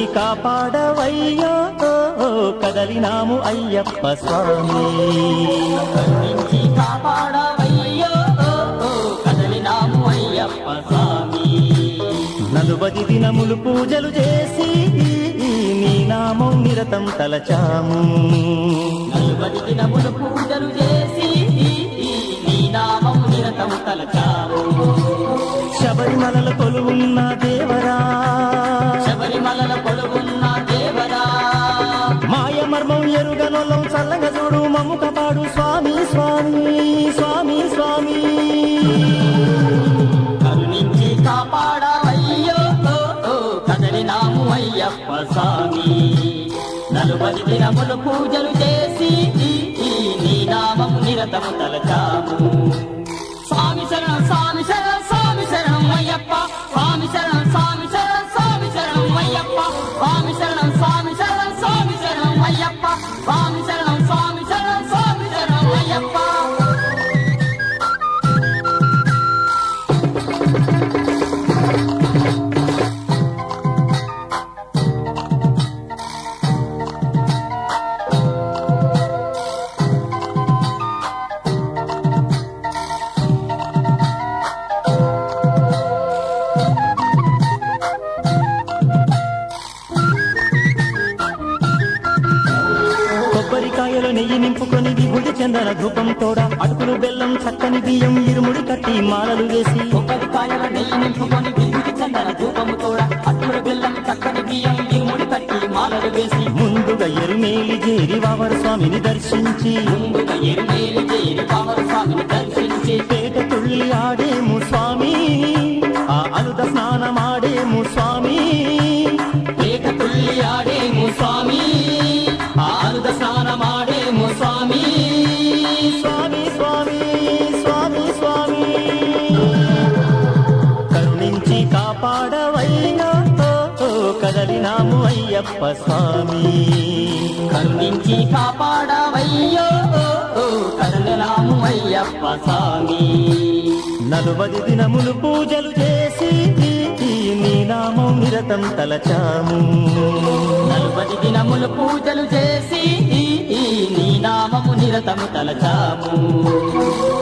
కాపాడవయ్యో కదలినాము అయ్యప్ప స్వామి కరుణించి కాపాడవయ్యో కదలినాము అయ్యప్ప స్వామి నలుబది దినములు పూజలు చేసి నీ నామం నిరతం తలచాము నలుబది దినములు పూజలు చేసి నీ నామం నిరతం తలచాము శబరిమలల కొలువున్న దేవరా శబరిమలల కొలువున్న దేవరా మాయ మర్మం ఎరుగనొల్లం చల్లగా చూడు మమ్ము కాపాడు స్వామి స్వామి స్వామి స్వామి కరుణించి కాపాడవయ్యో కదలినాము అయ్యప్ప స్వామి నలుబది దినములు పూజలు చేసి నీ నామం నిరతము తలచాము స్వామి శరణం స్వామి శరణం స్వామి శరణం అయ్యప్ప స్వామి శరణం స్వామి శరణం స్వామి శరణం అయ్యప్ప స్వామి శరణం స్వామి శరణం స్వామి శరణం అయ్యప్ప స్వామి శరణం స్వామి శరణం స్వామి శరణం అయ్యప్ప కొబ్బరికాయలు నెయ్యి నింపుకొని విభూతి చందన ధూపం తోడ అటుకులు బెల్లం చక్కని బియ్యం ఇరుముడి కట్టి మాలలు వేసి కొబ్బరికాయల నెయ్యి నింపుకొని విభూతి చందన ధూపము తోడ అట్టుల బెల్లం చక్కని బియ్యం ఇరుముడి కట్టి మాలలు వేసి ముందుగా ఎరుమేలి చేరి వావర స్వామిని దర్శించి ముందుగా ఎరుమేలి చేరి పావర స్వామిని దర్శించి పేట తుళ్ళి ఆడేము స్వామి ఆ అలుద స్నానమాడేము స్వామి ఏక తుల్లి ఆడేము స్వామి ఆరుద స్నానమాడేము స్వామి స్వామి స్వామి స్వామి స్వామి కరుణించి కాపాడవయ్యా కదలినాము అయ్యప్ప స్వామి కరుణించి కాపాడవయ్యో కరుణనాము అయ్యప్ప స్వామి నలుబది దినములు పూజలు చేసి నీ నామం నిరతం తలచాము నలుబది దినములు పూజలు చేసి నీ నామము నిరతము తలచాము